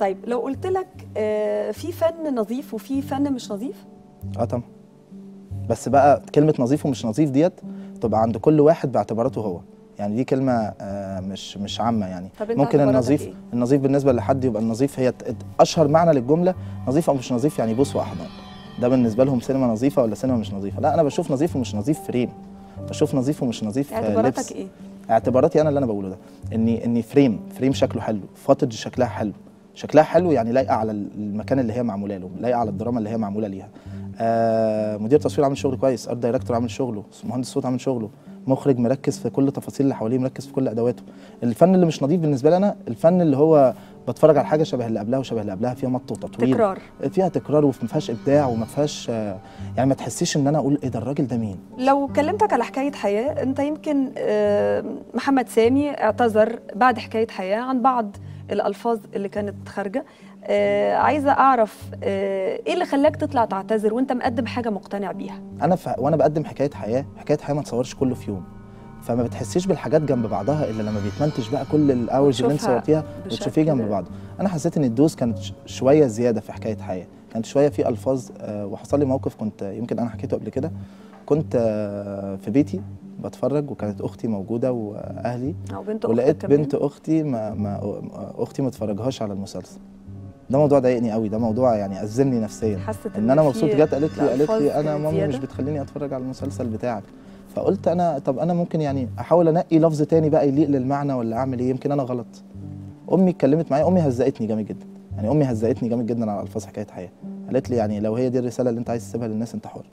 طيب لو قلت لك آه، في فن نظيف وفي فن مش نظيف اه طبعا بس بقى كلمه نظيف ومش نظيف ديت تبقى عند كل واحد باعتباراته هو يعني دي كلمه آه، مش مش عامه يعني طب انت ممكن اعتباراتك النظيف إيه؟ النظيف بالنسبه لحد يبقى النظيف هي ت- اشهر معنى للجمله نظيف او مش نظيف يعني بوس واحضان ده بالنسبه لهم سينما نظيفه ولا سينما مش نظيفه لا انا بشوف نظيف ومش نظيف فريم بشوف نظيف ومش نظيف آه، لبس اعتباراتك ايه اعتباراتي انا اللي انا بقوله ده اني اني فريم فريم شكله حلو فوتج شكلها حلو شكلها حلو يعني لايقه على المكان اللي هي معموله له لايقه على الدراما اللي هي معموله ليها آه مدير تصوير عامل شغل كويس ارت دايركتور عامل شغله مهندس صوت عامل شغله مخرج مركز في كل التفاصيل اللي حواليه مركز في كل ادواته الفن اللي مش نظيف بالنسبه لي انا الفن اللي هو بتفرج على حاجه شبه اللي قبلها وشبه اللي قبلها فيها مط وتطوير تكرار فيها تكرار وما فيهاش ابداع وما فيهاش آه يعني ما تحسيش ان انا اقول ايه ده الراجل ده مين لو كلمتك على حكايه حياه انت يمكن آه، محمد سامي اعتذر بعد حكايه حياه عن بعض الالفاظ اللي كانت خارجه آه، عايزه اعرف آه، ايه اللي خلاك تطلع تعتذر وانت مقدم حاجه مقتنع بيها انا ف... وانا بقدم حكايه حياه حكايه حياه ما تصورش كله في يوم فما بتحسيش بالحاجات جنب بعضها الا لما بيتمنتج بقى كل الاورز اللي انت وتشوفها صورتيها بشكل- وتشوفيه جنب بعض انا حسيت ان الدوز كانت ش- شويه زياده في حكايه حياه كانت شويه في الفاظ آه، وحصل لي موقف كنت يمكن انا حكيته قبل كده كنت آه، في بيتي بتفرج وكانت اختي موجوده واهلي او بنت اختك ولقيت كمان. بنت اختي ما, ما اختي ما اتفرجهاش على المسلسل ده موضوع ضايقني قوي ده موضوع يعني ازمني نفسيا حست ان انا في مبسوط جت قالت لي قالت الألفاظ لي انا كانت ماما مش زيادة. بتخليني اتفرج على المسلسل بتاعك فقلت انا طب انا ممكن يعني احاول انقي لفظ تاني بقى يليق للمعنى ولا اعمل ايه يمكن انا غلط امي اتكلمت معايا امي هزقتني جامد جدا يعني امي هزقتني جامد جدا على الفاظ حكايه حياه قالت لي يعني لو هي دي الرساله اللي انت عايز تسيبها للناس انت حر